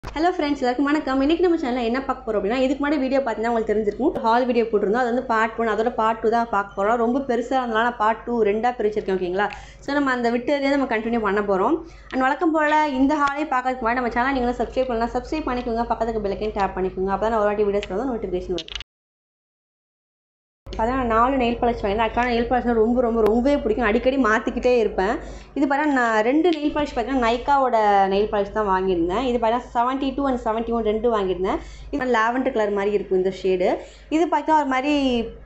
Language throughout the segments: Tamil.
ஹலோ ஃப்ரெண்ட்ஸ் எல்லாருக்கும் வணக்கம் இன்னைக்கு நம்ம சேனலில் என்ன பார்க்க போகிறோம் அப்படின்னா இதுக்கு முன்னாடி வீடியோ பார்த்தீங்கன்னா உங்களுக்கு தெரிஞ்சிருக்கும் ஹால் வீடியோ போட்டிருந்தோம் அது வந்து பார்ட் ஒன் அதோட பார்ட் டூ தான் பார்க்க போகிறோம் ரொம்ப பெருசாக இருந்தனால நான் பார்ட் டூ ரெண்டாக பிரிச்சிருக்கேன் ஓகேங்களா ஸோ நம்ம அந்த விட்டதே நம்ம கண்டினியூ பண்ண போகிறோம் அண்ட் வழக்கம் போல் இந்த ஹாலே பார்க்கறதுக்கு முன்னாடி நம்ம சேனல் நீங்களும் சப்ஸ்கிரைப் பண்ணலாம் சப்ஸ்கிரைப் பண்ணிக்கோங்க பக்கத்துக்கு பெல்லைக்கையும் டேப் பண்ணிக்கோங்க அப்போ தான் நான் ஒரு வாட்டி வீடியோஸ் வந்து நோட்டிஃபிகேஷன் வரும் பார்த்தீங்கன்னா நாலு நெயில் பாலிஷ் வாங்கினேன் அதுக்கான நெயில் பாலிஷ் ரொம்ப ரொம்ப ரொம்பவே பிடிக்கும் அடிக்கடி மாற்றிக்கிட்டே இருப்பேன் இது பார்த்தீங்கன்னா நான் ரெண்டு நெயில் பாலிஷ் பார்த்தீங்கன்னா நைக்காவோட நெயில் பாலிஷ் தான் வாங்கியிருந்தேன் இது பார்த்தீங்கன்னா seventy two and seventy one ரெண்டு வாங்கியிருந்தேன் இது லாவெண்டர் கலர் மாதிரி இருக்கும் இந்த ஷேடு இது பார்த்தீங்கன்னா ஒரு மாதிரி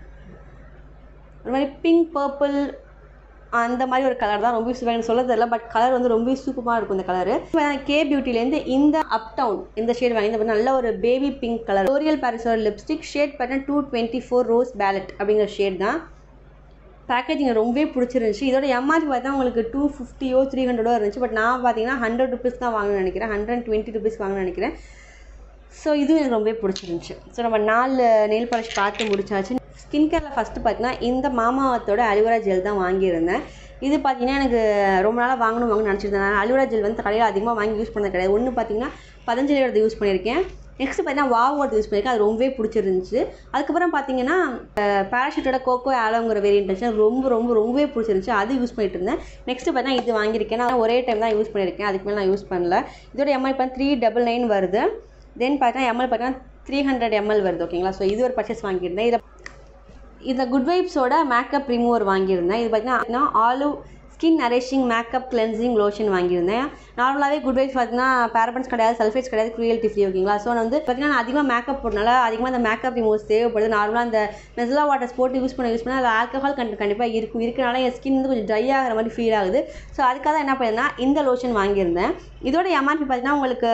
ஒரு மாதிரி பிங்க் பர்பிள் அந்த மாதிரி ஒரு கலர் தான் ரொம்ப எனக்கு சொல்ல தெரியல பட் கலர் வந்து ரொம்ப சூப்பராக இருக்கும் இந்த கலரு கே பியூட்டிலேருந்து இந்த அப் டவுன் இந்த ஷேட் வாங்கி இந்த நல்ல ஒரு பேபி பிங்க் கலர் ஓரியல் பாரிஸோட லிப்ஸ்டிக் ஷேட் பார்த்தீங்கன்னா two twenty four rose palette அப்படிங்கிற ஷேட் தான் பேக்கேஜிங் ரொம்பவே பிடிச்சிருந்துச்சி இதோட எம்ஆர்பி பார்த்தா உங்களுக்கு டூ ஃபிஃப்டியோ த்ரீ ஹண்ட்ரடோ இருந்துச்சு பட் நான் பார்த்தீங்கன்னா ஹண்ட்ரட் ருபீஸ் தான் வாங்கணும்னு நினைக்கிறேன் ஹண்ட்ரட் அண்ட் டுவெண்ட்டி ருபீஸ் வாங்கணும்னு நினைக்கிறேன் ஸோ இதுவும் எனக்கு ரொம்பவே பிடிச்சிருந்துச்சி ஸோ நம்ம நாலு நெயில் பாலிஷ் பார்த்து முடிச்சாச்சு ஸ்கின் கேரில் ஃபஸ்ட்டு பார்த்தீங்கன்னா இந்த மாமாவத்தோட அலிவரா ஜெல் தான் வாங்கியிருந்தேன் இது பார்த்தீங்கன்னா எனக்கு ரொம்ப நாளாக வாங்கணும் வாங்கணும்னு நினச்சிருந்தேன் அலிவரா ஜெல் வந்து கடையில் அதிகமாக வாங்கி யூஸ் பண்ணது கிடையாது ஒன்று பார்த்தீங்கன்னா பதஞ்சலியோட யூஸ் பண்ணியிருக்கேன் நெக்ஸ்ட் பார்த்தீங்கன்னா வாவோட யூஸ் பண்ணியிருக்கேன் அது ரொம்பவே பிடிச்சிருந்துச்சு அதுக்கப்புறம் பார்த்தீங்கன்னா பேராஷூட்டோட கோகோ ஆலோங்கிற வேரியன்ட் இருந்துச்சு எனக்கு ரொம்ப ரொம்ப ரொம்பவே பிடிச்சிருந்துச்சு அது யூஸ் பண்ணிட்டு இருந்தேன் நெக்ஸ்ட் பார்த்தீங்கன்னா இது வாங்கியிருக்கேன் நான் ஒரே டைம் தான் யூஸ் பண்ணியிருக்கேன் அதுக்கு மேலே நான் யூஸ் பண்ணல இதோட எம்எல் இப்போ த்ரீ டபுள் நைன் வருது தென் பார்த்தீங்கன்னா எம்எல் பார்த்தீங்கன்னா த்ரீ ஹண்ட்ரட் எம்எல் வருது ஓகேங்களா ஸோ இது ஒரு பர்ச்சேஸ் வாங்கியிருந்தேன் இதை இந்த குட் வைப்ஸோட மேக்கப் ரிமூவர் வாங்கியிருந்தேன் இது பார்த்தீங்கன்னா olive skin nourishing makeup cleansing lotion வாங்கியிருந்தேன் நார்மலாகவே குட் வைப்ஸ் பார்த்தீங்கன்னா பேரபன்ஸ் கிடையாது சல்ஃபேட்ஸ் கிடையாது க்ரூயல்ட்டி ஃப்ரீ ஓகேங்களா ஸோ வந்து பார்த்தீங்கன்னா நான் அதிகமாக மேக்கப் போடுறனால அதிகமாக அந்த மேக்கப் ரிமூவ்ஸ் தேவைப்படுது நார்மலாக அந்த மெசலா வாட்டர்ஸ் போட்டு யூஸ் பண்ண யூஸ் பண்ணால் அதில் ஆல்கஹால் கண்ட் கண்டிப்பாக இருக்கும் இருக்கனால என் ஸ்கின் வந்து கொஞ்சம் ட்ரை ஆகிற மாதிரி ஃபீல் ஆகுது ஸோ அதுக்காக என்ன பண்ணியிருந்தேன் இந்த லோஷன் வாங்கியிருந்தேன் இதோட எம்ஆர்பி பார்த்தீங்கன்னா உங்களுக்கு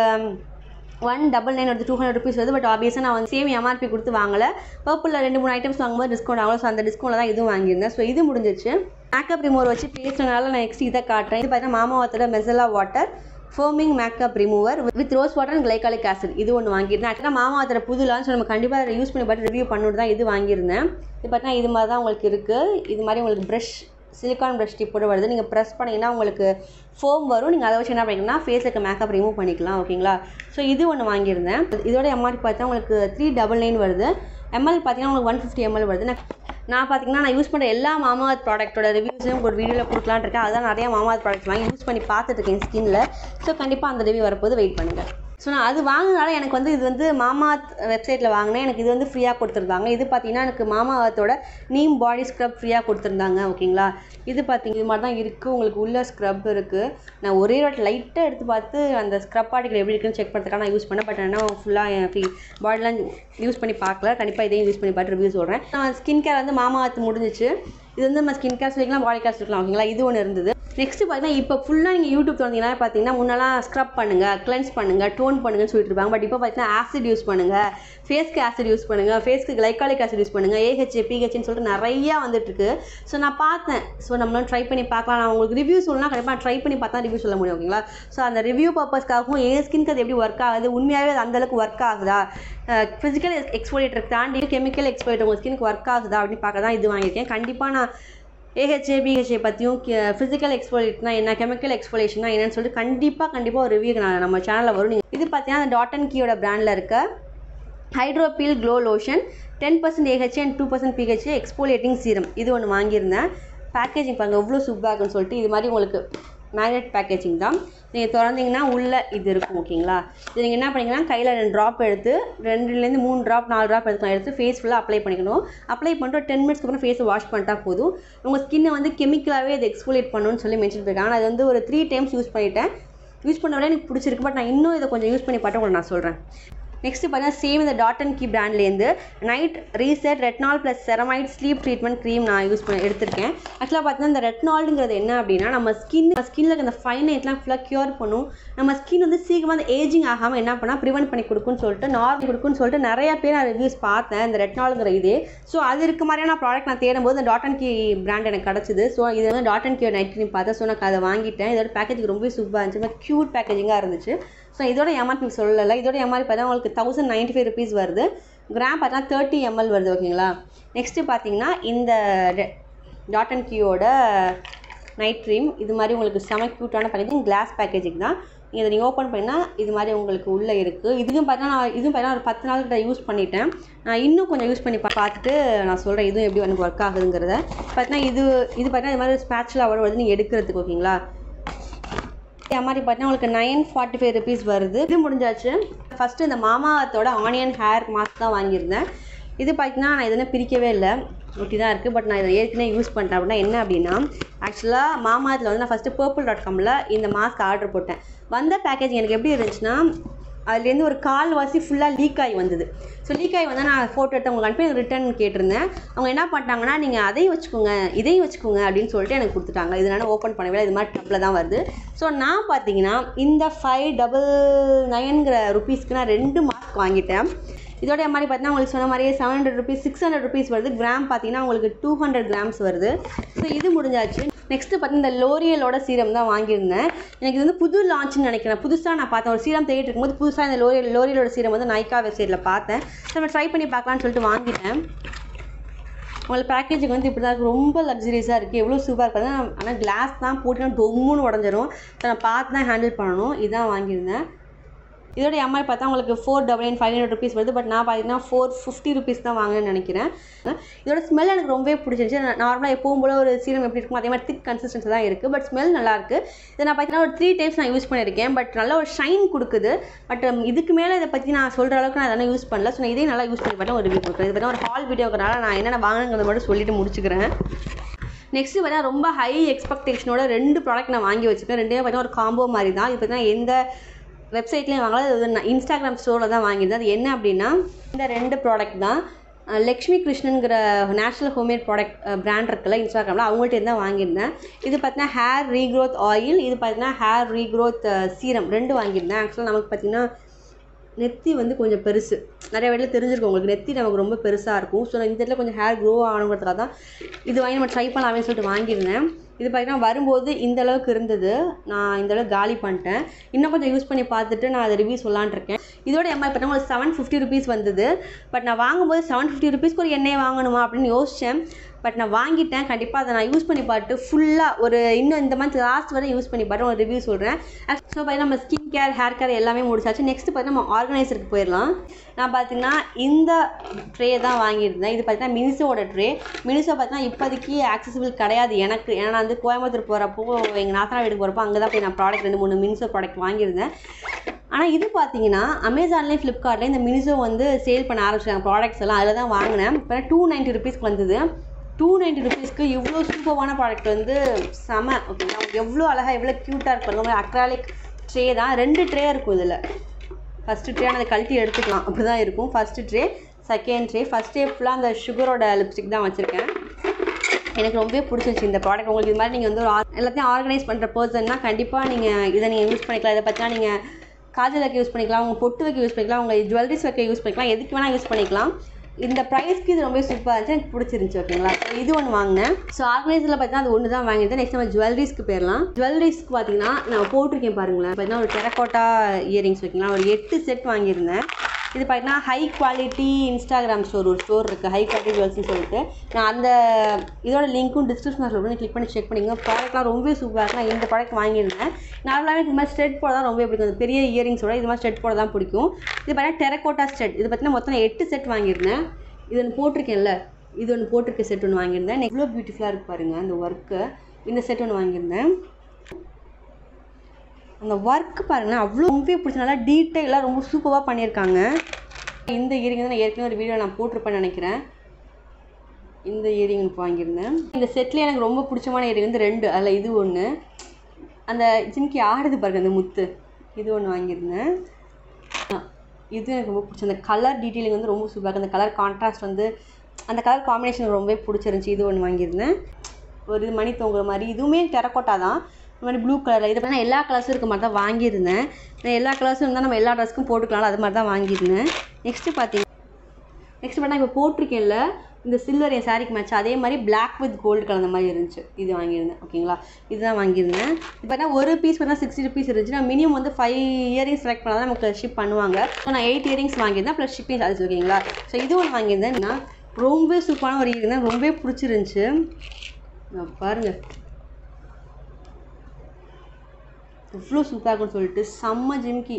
ஒன் டபுள் நைன் வருது டூ ஹண்ட்ரட் ருபீஸ் வருது பட் ஆப்வியஸாக நான் வந்து சேம் எம்ஆர்பி கொடுத்து வாங்கலை பர்பிளில் ரெண்டு மூணு ஐட்டம்ஸ் வாங்கும்போது டிஸ்கவுண்ட் ஆகலாம் ஸோ அந்த டிஸ்கவுண்ட்டில் தான் இதுவும் வாங்கியிருந்தேன் ஸோ இது முடிஞ்சிச்சு மேக்கப் ரிமூவர் வச்சு பேசுறதுனால நான் நெக்ஸ்ட் இதை காட்டுறேன் இது பார்த்தீங்கன்னா மாமாவத்தோட micellar water foaming makeup remover with rose water and glycolic acid இது ஒன்று வாங்கியிருந்தேன் ஆக்சுவலாக மாமாவத்தோட புது லான்ச் நம்ம கண்டிப்பாக யூஸ் பண்ணி பார்த்து ரிவ்யூ பண்ணிட்டு தான் இது வாங்கியிருந்தேன் இது பார்த்தீங்கன்னா இது மாதிரி தான் உங்களுக்கு இருக்குது இது மாதிரி உங்களுக்கு ப்ரஷ் சிலிக்கான் ப்ரஷ் டிப்போட வருது நீங்கள் ப்ரெஸ் பண்ணிங்கன்னா உங்களுக்கு ஃபோம் வரும் நீங்கள் அதை வச்சு என்ன பண்ணிங்கன்னா ஃபேஸில் இருக்க மேக்கப் ரிமூவ் பண்ணிக்கலாம் ஓகேங்களா ஸோ இது ஒன்று வாங்கியிருந்தேன் இதோட எம்ஆர்பி பார்த்தா உங்களுக்கு த்ரீ டபுள் நைன் வருது எம்எல் பார்த்தீங்கன்னா உங்களுக்கு ஒன் ஃபிஃப்டி எம்எல் வருது நான் நான் பார்த்தீங்கன்னா நான் யூஸ் பண்ணுற எல்லா மாமாத் ப்ராடக்ட்டோட ரிவ்யூஸையும் ஒரு வீடியோவில் கொடுக்கலான்னு இருக்கேன் அதான் நிறையா மாமாத் ப்ராடக்ட்ஸ் வாங்கி யூஸ் பண்ணி பார்த்துட்டு இருக்கேன் ஸ்கின்னில் ஸோ கண்டிப்பாக அந்த ரிவ்யூ வரப்போது வெயிட் பண்ணுங்கள் ஸோ நான் அது வாங்கினால எனக்கு வந்து இது வந்து மாமாத் வெப்சைட்டில் வாங்கினேன் எனக்கு இது வந்து ஃப்ரீயாக கொடுத்துருந்தாங்க இது பார்த்தீங்கன்னா எனக்கு மாமாவத்தோட நீம் பாடி ஸ்க்ரப் ஃப்ரீயாக கொடுத்துருந்தாங்க ஓகேங்களா இது பார்த்தீங்க இது மாதிரி தான் இருக்குது உங்களுக்கு உள்ள ஸ்க்ரப் இருக்குது நான் ஒரே வாட்டி லைட்டாக எடுத்து பார்த்து அந்த ஸ்க்ரப் ஆர்டிக்கல் எப்படி இருக்குன்னு செக் பண்ணுறதுக்காக நான் யூஸ் பண்ணேன் பட் ஆனால் ஃபுல்லாக என் ஃபீ பாடிலாம் யூஸ் பண்ணி பார்க்கல கண்டிப்பாக இதையும் யூஸ் பண்ணி பார்த்து ரிவ்யூ சொல்கிறேன் நான் ஸ்கின் கேர் வந்து மாமாவத்து முடிஞ்சிச்சு இது வந்து நம்ம ஸ்கின் கேர் சொல்லிக்கலாம் பாடி கேர் சொல்லிக்கலாம் ஓகேங்களா இது ஒன்று இருந்தது நெக்ஸ்ட்டு பார்த்தீங்கன்னா இப்போ ஃபுல்லாக நீங்கள் யூடியூப் வந்தீங்கன்னா பார்த்தீங்கன்னா முன்னெல்லாம் ஸ்க்ரப் பண்ணுங்கள் கிளென்ஸ் பண்ணுங்கள் டோன் பண்ணுங்கன்னு சொல்லிட்டு இருப்பாங்க பட் இப்போ பார்த்தீங்கன்னா ஆசிட் யூஸ் பண்ணுங்கள் ஃபேஸ்க்கு ஆசிட் யூஸ் பண்ணுங்கள் ஃபேஸ்க்கு கிளைக்காலிக் ஆசிட் யூஸ் பண்ணுங்கள் ஏஹெச்ஏ பிஹெச்னு சொல்லிட்டு நிறையா வந்துட்டுருக்கு ஸோ நான் பார்த்தேன் ஸோ நம்மளும் ட்ரை பண்ணி பார்க்கலாம் நான் உங்களுக்கு ரிவ்யூ சொல்லலாம் கண்டிப்பாக ட்ரை பண்ணி பார்த்தா ரிவ்யூ சொல்ல முடியும் ஓகேங்களா ஸோ அந்த ரிவ்யூ பர்பஸ்க்காகவும் என் ஸ்கின்க்கு அது எப்படி ஒர்க் ஆகுது உண்மையாகவே அது அந்தளவுக்கு ஒர்க் ஆகுதா ஃபிசிக்கல் எக்ஸ்போலேட்டர் தாண்டி கெமிக்கல் எக்ஸ்போலேட்டர் உங்கள் ஸ்கினுக்கு ஒர்க் ஆகுதா அப்படின்னு பார்க்க தான் இது வாங்கியிருக்கேன் கண்டிப்பாக நான் ஏஹெச்ஏ பிஹெச்ஏ பற்றியும் ஃபிசிக்கல் எக்ஸ்போலேட்னா என்ன கெமிக்கல் எக்ஸ்போலேஷனா என்னன்னு சொல்லிட்டு கண்டிப்பாக கண்டிப்பாக ஒரு ரிவ்யூ நான் நம்ம சேனலில் வரும் நீங்கள் இது பார்த்தீங்கன்னா அந்த டாட் அண்ட் கீயோட பிராண்டில் இருக்க hydropeel glow lotion ten percent AHA and two percent BHA exfoliating serum இது ஒன்று வாங்கியிருந்தேன் பேக்கேஜிங் பாருங்கள் எவ்வளோ சூப்பராக இருக்குன்னு சொல்லிட்டு இது மாதிரி உங்களுக்கு மேக்னெட் பேக்கேஜிங் தான் நீங்கள் திறந்தீங்கன்னா உள்ளே இது இருக்கும் ஓகேங்களா இது நீங்கள் என்ன பண்ணிங்கன்னா கையில் ரெண்டு ட்ராப் எடுத்து ரெண்டுலேருந்து மூணு ட்ராப் நாலு ட்ராப் எடுத்துக்கலாம் எடுத்து ஃபேஸ் ஃபுல்லாக அப்ளை பண்ணிக்கணும் அப்ளை பண்ணிட்டு டென் மினிட்ஸ்க்கு அப்புறம் ஃபேஸை வாஷ் பண்ணிட்டா போதும் உங்கள் ஸ்கின்னை வந்து கெமிக்கலாகவே இது எக்ஸ்போலேட் பண்ணணும்னு சொல்லி மென்ஷன் பண்ணியிருக்காங்க அது வந்து ஒரு த்ரீ டைம்ஸ் யூஸ் பண்ணிட்டேன் யூஸ் பண்ண விட எனக்கு பிடிச்சிருக்கு பட் நான் இன்னும் இதை கொஞ்சம் யூஸ் பண்ணி பார்த்து உங்களுக்கு நான் சொல்கிறேன் நெக்ஸ்ட் பார்த்தீங்கன்னா சேம் இந்த டாட் அண்ட் கீ பிராண்ட்லேருந்து night reset retinol plus ceramide sleep treatment cream நான் யூஸ் பண்ணி எடுத்திருக்கேன் ஆக்சுவலாக பார்த்தீங்கன்னா இந்த ரெட்னால்ங்கிறது என்ன அப்படின்னா நம்ம ஸ்கின் ஸ்கின்ல இருக்க அந்த ஃபைன் நைட்லாம் ஃபுல்லாக க்யூர் பண்ணும் நம்ம ஸ்கின் வந்து சீக்கிரமாக அந்த ஏஜிங் ஆகாமல் என்ன பண்ணால் ப்ரிவென்ட் பண்ணி கொடுக்குன்னு சொல்லிட்டு நார்மல் கொடுக்குன்னு சொல்லிட்டு நிறைய பேர் நான் ரிவ்யூஸ் பார்த்தேன் இந்த ரெட்னாலுங்கிற இதே ஸோ அது இருக்க மாதிரியான ப்ராடக்ட் நான் தேடும்போது இந்த டாட் அண்ட் கீ பிராண்ட் எனக்கு கிடச்சிது ஸோ இது வந்து dot and key night cream பார்த்தேன் ஸோ நான் அதை வாங்கிட்டேன் இதோட பேக்கேஜ் ரொம்ப சூப்பராக இருந்துச்சு க்யூட் பேக்கேஜிங்காக இருந்துச்சு ஸோ இதோட எம்ஆர்பி சொல்லலை இதோட எம்ஆர்பி பார்த்தா உங்களுக்கு தௌசண்ட் நைன்ட்டி ஃபைவ் ருபீஸ் வருது கிராம் பார்த்தா தேர்ட்டி எம்எல் வருது ஓகேங்களா நெக்ஸ்ட்டு பார்த்தீங்கன்னா இந்த டாட் அண்ட் கியோட நைட் க்ரீம் இது மாதிரி உங்களுக்கு செம க்யூட்டான பேக்கேஜிங் கிளாஸ் பேக்கேஜிங் தான் நீங்கள் இதை நீங்கள் ஓப்பன் பண்ணால் இது மாதிரி உங்களுக்கு உள்ளே இருக்குது இதுவும் பார்த்தீங்கன்னா நான் இதுவும் பார்த்தீங்கன்னா ஒரு பத்து நாள் கிட்ட யூஸ் பண்ணிட்டேன் நான் இன்னும் கொஞ்சம் யூஸ் பண்ணி பா- பார்த்துட்டு நான் சொல்கிறேன் இதுவும் எப்படி எனக்கு ஒர்க் ஆகுதுங்கிறத பார்த்தீங்கன்னா இது இது பார்த்தீங்கன்னா இது மாதிரி ஸ்பேட்சில் வருது நீங்கள் எடுக்கிறதுக்கு ஓகேங்களா அதே மாதிரி பார்த்தீங்கன்னா உங்களுக்கு நைன் ஃபார்ட்டி ஃபைவ் ருபீஸ் வருது இது முடிஞ்சாச்சு ஃபஸ்ட்டு இந்த மாமாத்தோட ஆனியன் ஹேர் மாஸ்க் தான் வாங்கியிருந்தேன் இது பார்த்தீங்கன்னா நான் எதுவுமே பிரிக்கவே இல்லை ஒட்டி தான் இருக்குது பட் நான் இதை ஏற்கனவே யூஸ் பண்ணிட்டேன் அப்படின்னா என்ன அப்படின்னா ஆக்சுவலாக மாமாத்தில் வந்து நான் ஃபஸ்ட்டு பர்பிள் டாட் காமில் இந்த மாஸ்க் ஆர்டர் போட்டேன் வந்த பேக்கேஜ் எனக்கு எப்படி இருந்துச்சுன்னா அதுலேருந்து ஒரு கால்வாசி ஃபுல்லாக லீக் ஆகி வந்தது ஸோ லீக் ஆகி வந்தால் நான் ஃபோட்டோ எடுத்து உங்களுக்கு அனுப்பி ரிட்டர்ன் கேட்டிருந்தேன் அவங்க என்ன பண்ணிட்டாங்கன்னா நீங்கள் அதையும் வச்சுக்கோங்க இதையும் வச்சுக்கோங்க அப்படின்னு சொல்லிட்டு எனக்கு கொடுத்துட்டாங்க இதனால ஓப்பன் பண்ணவே இல்லை. இது மாதிரி டப்பில் தான் வருது ஸோ நான் பார்த்தீங்கன்னா இந்த ஃபைவ் டபுள் நைன்கிற ருபீஸ்க்கு நான் ரெண்டு மாஸ்க் வாங்கிட்டேன் இதோட மாதிரி பார்த்தீங்கன்னா உங்களுக்கு சொன்ன மாதிரியே seven hundred rupees six hundred rupees வருது கிராம் பார்த்தீங்கன்னா உங்களுக்கு டூ ஹண்ட்ரட் கிராம்ஸ் வருது ஸோ இது முடிஞ்சாச்சு நெக்ஸ்ட்டு பார்த்தீங்கன்னா இந்த லோரியலோட சீரம் தான் வாங்கியிருந்தேன் எனக்கு இது வந்து புது லான்ச்னு நினைக்கிறேன் புதுசாக நான் பார்த்தேன் ஒரு சீரம் தேடிட்டு இருக்கும்போது புதுசாக இந்த லோரியல் லோரியலோட சீரம் வந்து நைக்கா வெப்சைட்டில் பார்த்தேன் ஸோ நம்ம ட்ரை பண்ணி பார்க்கலான்னு சொல்லிட்டு வாங்கிட்டேன் உங்களுக்கு பேக்கேஜிங் வந்து இப்படி தான் இருக்குது ரொம்ப லக்ஸரியஸாக இருக்குது எவ்வளோ சூப்பராக இருக்குது ஆனால் கிளாஸ் தான் போட்டுனா டொம்முன்னு உடஞ்சிரும் ஸோ நான் பார்த்து தான் ஹேண்டில் பண்ணணும் இதுதான் வாங்கியிருந்தேன் இதோட எம்ஐ பார்த்தா உங்களுக்கு four double nine five hundred rupees வருது பட் நான் பார்த்தீங்கன்னா ஃபோர் ஃபிஃப்டி ருபீஸ் தான் வாங்கினேன்னு நினைக்கிறேன் இதோட ஸ்மெல் எனக்கு ரொம்பவே பிடிச்சிருந்துச்சு நார்மலாக எப்பவும் போல ஒரு சீரம் எப்படி இருக்கும் அதே மாதிரி திக் கன்சிஸ்டன்சி தான் இருக்குது பட் ஸ்மெல் நல்லாயிருக்கு இதை நான் பார்த்தீங்கன்னா ஒரு த்ரீ டைம்ஸ் நான் யூஸ் பண்ணியிருக்கேன் பட் நல்ல ஒரு ஷைன் கொடுக்குது பட் இதுக்கு மேலே இதை பற்றி நான் சொல்கிற அளவுக்கு நான் அதெல்லாம் யூஸ் பண்ணல ஸோ நான் இதே நல்லா யூஸ் பண்ணி பார்த்தா ஒரு ரிவ்யூ கொடுக்குறேன் இது பார்த்தா ஒரு ஹால் வீடியோக்கிறனால நான் என்னென்ன வாங்கினங்கிறத மட்டும் சொல்லிட்டு முடிச்சுக்கிறேன் நெக்ஸ்ட் பார்த்தீங்கன்னா ரொம்ப ஹை எக்ஸ்பெக்டேஷனோட ரெண்டு ப்ராடக்ட் நான் வாங்கி வச்சுருக்கேன் ரெண்டே பார்த்தீங்கன்னா ஒரு காம்போ மாதிரி தான் இது பார்த்தீங்கன்னா எந்த வெப்சைட்லேயும் வாங்கல இது நான் இன்ஸ்டாகிராம் ஸ்டோரில் தான் வாங்கியிருந்தேன் அது என்ன அப்படின்னா இந்த ரெண்டு ப்ராடக்ட் தான் அஹ் லக்ஷ்மி கிருஷ்ணனுங்கிற நேஷ்னல் ஹோம்மேட் ப்ராடக்ட் பிராண்ட் இருக்குல்ல இன்ஸ்டாகிராமில் அவங்கள்ட்ட தான் வாங்கியிருந்தேன் இது பார்த்தீங்கன்னா ஹேர் ரீக்ரோத் ஆயில் இது பார்த்தீங்கன்னா ஹேர் ரீக்ரோத் சீரம் ரெண்டு வாங்கியிருந்தேன் ஆக்சுவலாக நமக்கு பார்த்தீங்கன்னா நெத்தி வந்து கொஞ்சம் பெருசு நிறைய வீட்டில் தெரிஞ்சிருக்கும் உங்களுக்கு நெத்தி நமக்கு ரொம்ப பெருசாக இருக்கும் ஸோ இந்த இடத்துல கொஞ்சம் ஹேர் க்ரோ ஆகணுங்கிறதுக்காக தான் இது வாங்கி நம்ம ட்ரை பண்ணலாமே சொல்லிட்டு வாங்கியிருந்தேன் இது பார்த்தீங்கன்னா வரும்போது இந்த அளவுக்கு இருந்தது நான் இந்த அளவுக்கு காலி பண்ணிட்டேன் இன்னும் கொஞ்சம் யூஸ் பண்ணி பார்த்துட்டு நான் அதை ரிவ்யூ சொல்லலான்னு இருக்கேன் இதோட எம்ஐ பார்த்தீங்கன்னா உங்களுக்கு செவன் ஃபிஃப்டி ருபீஸ் வந்தது பட் நான் வாங்கும்போது செவன் ஃபிஃப்டி ருபீஸ்க்கு ஒரு எண்ணெய் வாங்கணுமா அப்படின்னு யோசித்தேன் பட் நான் வாங்கிட்டேன் கண்டிப்பாக அதை நான் யூஸ் பண்ணி பார்த்து ஃபுல்லாக ஒரு இன்னும் இந்த மந்த் லாஸ்ட் வரை யூஸ் பண்ணி பார்த்து ஒரு ரிவ்யூ சொல்கிறேன் ஸோ பார்த்தீங்கன்னா நம்ம ஸ்கின் கேர் ஹேர் கேர் எல்லாமே முடிச்சாச்சு நெக்ஸ்ட் பார்த்தீங்கன்னா நம்ம ஆர்கனைசருக்கு போயிடலாம் நான் பார்த்தீங்கன்னா இந்த ட்ரே தான் வாங்கியிருந்தேன் இது பார்த்தீங்கன்னா மினிசோட ட்ரே மினிசோ பார்த்தீங்கன்னா இப்போதைக்கு ஆக்சசிபிள் கிடையாது எனக்கு ஏன்னா நான் வந்து கோயம்புத்தூர் போகிறப்போ எங்கள் நாத்தனா வீட்டுக்கு போகிறப்போ அங்கே தான் போய் நான் ப்ராடக்ட் ரெண்டு மூணு மினிசோ ப்ராடக்ட் வாங்கியிருந்தேன் ஆனால் இது பார்த்தீங்கன்னா அமேசான்லேயும் ஃப்ளிப்கார்ட்லேயும் இந்த மினிசோ வந்து சேல் பண்ண ஆரம்பிச்சிட்டாங்க ப்ராடக்ட்ஸ் எல்லாம் அதில் தான் வாங்கினேன் இப்போ டூ நைன்ட்டி ருபீஸ்க்கு வந்தது டூ நைன்ட்டி ருபீஸ்க்கு இவ்வளோ சூப்பரான ப்ராடக்ட் வந்து செம ஓகேங்களா எவ்வளோ அழகாக எவ்வளோ க்யூட்டாக இருக்கும் அக்ராலிக் ட்ரே தான் ரெண்டு ட்ரே இருக்கும் இதில் ஃபஸ்ட்டு ட்ரே அதை கழட்டி எடுத்துக்கலாம் அப்படி தான் இருக்கும் first tray second tray first tray ஃபுல்லாக அந்த சுகரோட லிப்ஸ்டிக் தான் வச்சுருக்கேன் எனக்கு ரொம்பவே பிடிச்சிருச்சு இந்த ப்ராடக்ட் உங்களுக்கு இது மாதிரி நீங்கள் வந்து ஒரு ஆர்- எல்லாத்தையும் ஆர்கனைஸ் பண்ணுற பர்சன்னா கண்டிப்பாக நீங்கள் இதை நீங்கள் யூஸ் பண்ணிக்கலாம் இதை பற்றினா நீங்கள் காஜல் வைக்க யூஸ் பண்ணிக்கலாம் உங்கள் பொட்டு வைக்க யூஸ் பண்ணிக்கலாம் உங்கள் ஜுவல்லரிஸ் வைக்க யூஸ் பண்ணிக்கலாம் எதுக்கு வேணால் யூஸ் பண்ணிக்கலாம் இந்த ப்ரைஸ்க்கு இது ரொம்ப சூப்பராக இருந்துச்சு எனக்கு பிடிச்சிருந்துச்சு ஓகேங்களா So, இது ஒன்று வாங்கினேன் ஸோ ஆர்கனைசரில் பார்த்தீங்கன்னா அது ஒன்று தான் வாங்கியிருந்தேன் நெக்ஸ்ட் நம்ம ஜுவல்லரிஸ்க்கு போயிடலாம் ஜுவல்லரிஸ்க்கு பார்த்தீங்கன்னா நான் போட்டிருக்கேன் பாருங்களேன் பார்த்தீங்கன்னா ஒரு டெரக்கோட்டா இயரிங்ஸ் வைக்கலாம் ஒரு எட்டு செட் வாங்கியிருந்தேன் இது பார்த்தீங்கன்னா ஹை குவாலிட்டி இன்ஸ்டாகிராம் ஸ்டோர் ஒரு ஸ்டோர் இருக்குது ஹை குவாலிட்டி ஜுவல்ஸ்னு சொல்லிட்டு நான் அந்த இதோட லிங்க்கும் டிஸ்கிரிப்ஷன் சொல்லி கிளிக் பண்ணி செக் பண்ணிங்க ப்ராடக்ட்லாம் ரொம்பவே சூப்பராக இருக்கு நான் இந்த ப்ராடக்ட் வாங்கியிருந்தேன் நார்மலாகவே இது மாதிரி ஸ்ட்ரெட் போட தான் ரொம்ப பிடிக்கும் அந்த பெரிய இயரிங்ஸோட இது மாதிரி ஸ்ட்ரெட் போட தான் பிடிக்கும் இது பார்த்தீங்கன்னா டெரக்கோட்டா ஸ்ட்ரெட் இது பார்த்தீங்கன்னா மொத்தம் நான் எட்டு செட் வாங்கியிருந்தேன் இது ஒன்று போட்டிருக்கேன்ல இது ஒன்று போட்டிருக்க செட் ஒன்று வாங்கியிருந்தேன் எவ்வளோ பியூட்டிஃபுல்லாக இருக்கு பாருங்க அந்த ஒர்க்கு இந்த செட் ஒன்று வாங்கியிருந்தேன் அந்த ஒர்க் பாருங்களேன் அவ்வளோ ரொம்பவே பிடிச்ச நல்லா டீட்டெயிலாக ரொம்ப சூப்பராக பண்ணியிருக்காங்க இந்த இயரிங் தான் நான் ஏற்கனவே ஒரு வீடியோ நான் போட்டிருப்பேன்னு நினைக்கிறேன் இந்த இயரிங் வாங்கியிருந்தேன் இந்த செட்டில் எனக்கு ரொம்ப பிடிச்சமான இயரிங் வந்து ரெண்டு அதில் இது ஒன்று அந்த ஜிம்கி ஆடுது பாருங்க அந்த முத்து இது ஒன்று வாங்கியிருந்தேன் ஆ, இது எனக்கு ரொம்ப பிடிச்ச அந்த கலர் டீட்டெயிலிங் வந்து ரொம்ப சூப்பராக இருக்கு அந்த கலர் கான்ட்ராஸ்ட் வந்து அந்த கலர் காம்பினேஷன் ரொம்பவே பிடிச்சிருந்துச்சி இது ஒன்று வாங்கியிருந்தேன் ஒரு இது மணி தொங்குற மாதிரி இதுவுமே டெரக்கோட்டா தான் இந்த மாதிரி ப்ளூ கலரில் இது நான் எல்லா கலர்ஸும் இருக்க மாதிரி தான் வாங்கியிருந்தேன் நான் எல்லா கலர்ஸும் இருந்தால் நம்ம எல்லா ட்ரெஸ்க்கும் போட்டுக்கலாம் அது மாதிரி தான் வாங்கியிருந்தேன் நெக்ஸ்ட்டு பார்த்தீங்க நெக்ஸ்ட் பார்த்தா இப்போ போட்டிருக்கேன்ல இந்த சில்வர் என் சாரிக்கு மேட்ச் அதே மாதிரி Black வித் கோல்டு கலந்த மாதிரி இருந்துச்சு இது வாங்கியிருந்தேன் ஓகேங்களா இதுதான் வாங்கியிருந்தேன் இப்போ பார்த்தா ஒரு பீஸ் பார்த்தா சிக்ஸ்டி ருபீஸ் இருந்துச்சு நான் மினிமம் வந்து ஃபைவ் இயரிங்ஸ் செலக்ட் பண்ணால் தான் நமக்கு ஷிப் பண்ணுவாங்க ஸோ நான் எயிட் இயரிங்ஸ் வாங்கியிருந்தேன் ப்ளஸ் ஷிப்பிங் சார்ஜ் ஓகேங்களா ஸோ இது ஒன்று வாங்கியிருந்தேன் நான் ரொம்ப சூப்பரான ஒரு இயரிங் தான் ரொம்பவே பிடிச்சிருந்துச்சு நான் பாருங்க எவ்வளோ சூப்பராக இருக்கும்னு சொல்லிட்டு செம்ம ஜிம்கி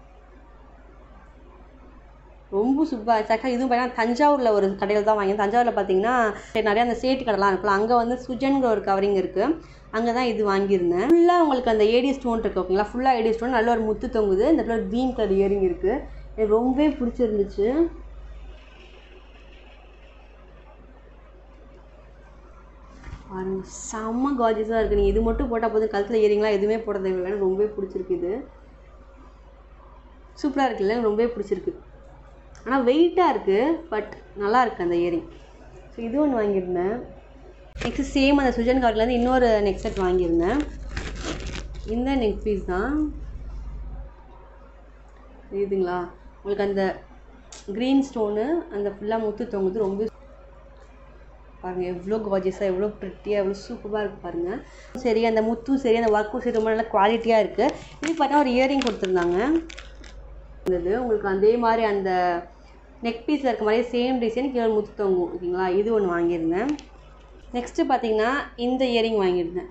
ரொம்ப சூப்பராக இருந்துச்சு ஆக்சுவலாக இதுவும் பார்த்தீங்கன்னா தஞ்சாவூரில் ஒரு கடையில் தான் வாங்கினேன் தஞ்சாவூரில் பார்த்தீங்கன்னா நிறைய அந்த சேட்டு கடைலாம் இருக்குல்ல அங்கே வந்து சுஜன்கிற ஒரு கவரிங் இருக்குது அங்கே தான் இது வாங்கியிருந்தேன் ஃபுல்லாக உங்களுக்கு அந்த ஏடி ஸ்டோன் இருக்குது ஓகேங்களா ஃபுல்லாக ஏடி ஸ்டோன் நல்ல ஒரு முத்து தொங்குது இந்த இடத்துல க்ரீன் கலர் இயரிங் இருக்குது எனக்கு ரொம்பவே பிடிச்சிருந்துச்சு பாருங்க செம்ம காஜஸாக இருக்குது நீங்கள் இது மட்டும் போட்டால் போதும் கழுத்தில் இயரிங்லாம் எதுவுமே போட தேவையில்லை எனக்கு ரொம்பவே பிடிச்சிருக்கு இது சூப்பராக இருக்குல்ல எனக்கு ரொம்பவே பிடிச்சிருக்கு ஆனால் வெயிட்டாக இருக்குது பட் நல்லா இருக்குது அந்த இயரிங் ஸோ இது ஒன்று வாங்கியிருந்தேன் நெக்ஸ்ட் சேம் அந்த சுஜன் கார்ட்லேருந்து இன்னொரு நெக் செட் வாங்கியிருந்தேன் இந்த நெக் பீஸ் தான் இதுங்களா உங்களுக்கு அந்த க்ரீன் ஸ்டோனு அந்த ஃபுல்லாக முத்து தொங்குது ரொம்ப பாருங்கள் எவ்வளோ காஜஸாக எவ்வளோ ப்ரிட்டியாக எவ்வளோ சூப்பராக இருக்குது பாருங்கள் சரி அந்த முத்தும் சரி அந்த ஒர்க்கும் சரி ரொம்ப நல்ல குவாலிட்டியாக இருக்குது இது பார்த்தா ஒரு இயரிங் கொடுத்துருந்தாங்க இருந்தது உங்களுக்கு அதே மாதிரி அந்த நெக் பீஸில் இருக்க மாதிரி சேம் டிசைன் கீழே முத்து தொங்கும் ஓகேங்களா இது ஒன்று வாங்கியிருந்தேன் நெக்ஸ்ட்டு பார்த்தீங்கன்னா இந்த இயரிங் வாங்கியிருந்தேன்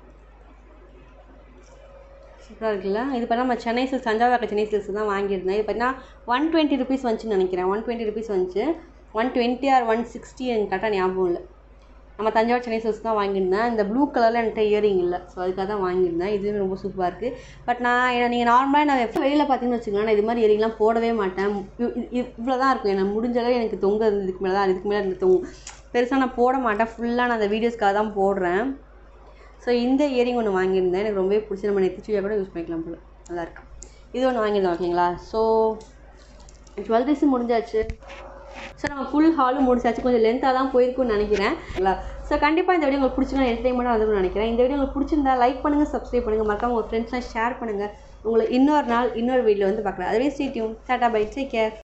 சூப்பராக இருக்குல்ல இது பார்த்தா நம்ம சென்னை சில்க்ஸ் தஞ்சாவூர் சென்னை சில்க்ஸ் தான் வாங்கியிருந்தேன் இது பார்த்தீங்கன்னா ஒன் டுவெண்ட்டி ருபீஸ் வந்துச்சுன்னு நினைக்கிறேன் ஒன் டுவெண்ட்டி ருபீஸ் வந்துச்சு one twenty or one sixty எனக்கு கரெக்டாக ஞாபகம் இல்லை நம்ம தஞ்சாவூர் சென்னை சில்க்ஸ் தான் வாங்கியிருந்தேன் இந்த ப்ளூ கலரில் என்கிட்ட இயரிங் இல்லை ஸோ அதுக்காக தான் வாங்கியிருந்தேன் இதுவும் ரொம்ப சூப்பராக இருக்குது பட் நான் என்ன நீங்கள் நார்மலாக நான் எப்போ வெளியில் பார்த்தீங்கன்னு வச்சுக்கோங்களேன் நான் இது மாதிரி இயரிங்லாம் போடவே மாட்டேன் இவ்வளோ தான் இருக்கும் எனக்கு முடிஞ்ச அளவு எனக்கு தொங்க இதுக்கு மேலே தான் இதுக்கு மேலே இருந்து தொங்கும் பெருசாக நான் போட மாட்டேன் ஃபுல்லாக நான் அந்த வீடியோஸ்க்காக தான் போடுறேன் ஸோ இந்த இயரிங் ஒன்று வாங்கியிருந்தேன் எனக்கு ரொம்பவே பிடிச்சி நம்ம நெத்திச்சுவியாக கூட யூஸ் பண்ணிக்கலாம் போல் நல்லாயிருக்கு இது ஒன்று வாங்கியிருந்தேன் ஓகேங்களா ஸோ டுவெல்த் முடிஞ்சாச்சு ஸோ நம்ம ஃபுல் ஹாலும் முடிச்சாச்சு கொஞ்சம் லென்த்தாக தான் போயிருக்கும்னு நினைக்கிறேன் இல்லை ஸோ கண்டிப்பாக இந்த வீடியோ உங்களுக்கு பிடிச்சிருந்தா என்டர்டைன்மெண்ட்டாக வந்துருக்கும்னு நினைக்கிறேன் இந்த வீடியோ உங்களுக்கு பிடிச்சிருந்தா லைக் பண்ணுங்கள் சப்ஸ்கிரைப் பண்ணுங்கள் மறக்காம உங்கள் ஃப்ரெண்ட்ஸ்லாம் ஷேர் பண்ணுங்கள் உங்களை இன்னொரு நாள் இன்னொரு வீடியோ வந்து பார்க்கலாம் அதுவே ஸ்டேட்யூம் டாட்டா பை டேக் கேர்